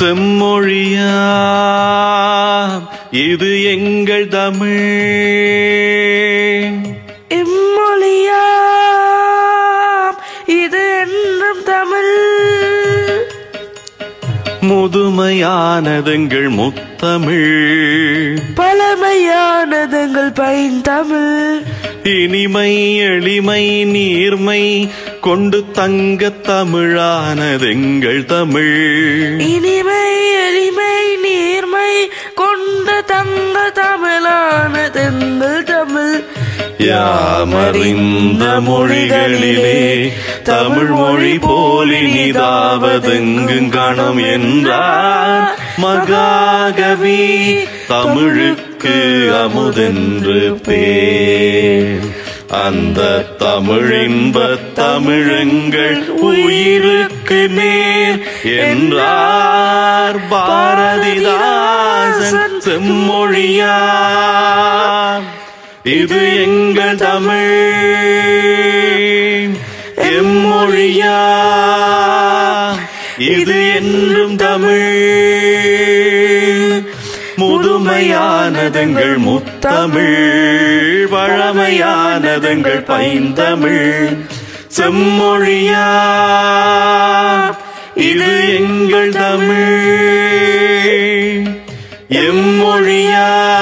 செம்மொழியா இது எங்கள் தமிழ் இம்மொழியாம் இது என்றும் தமிழ் முதுமையானதுங்கள் முத்தமிழ் பழமையானதங்கள் பைந்தமிழ் இனிமை எளிமை நீர்மை கொண்டு தங்க தமிழானதெங்கள் தமிழ் இனிமை எளிமை நீர்மை கொண்ட தங்க தமிழானதெங்கள் தமிழ் யாமறிந்த மொழிகளிலே தமிழ் மொழி போலினிதாவதெங்கும் காணம் என்றார் மகாகவி தமிழுக்கு அமுதென்று பேர் அந்த தமிழின்ப தமிழங்கள் உயிருக்கு நேர் என்றார் பாரதிதாசன் செம்மொழியார் இது எங்கள் தமிழ் எம்மொழியா இது என்றும் தமிழ் முதுமையானதெங்கள் முத்தமிழ் பழமையானதெங்கள் பைந்தமிழ் செம்மொழியா இது எங்கள் தமிழ் எம்மொழியா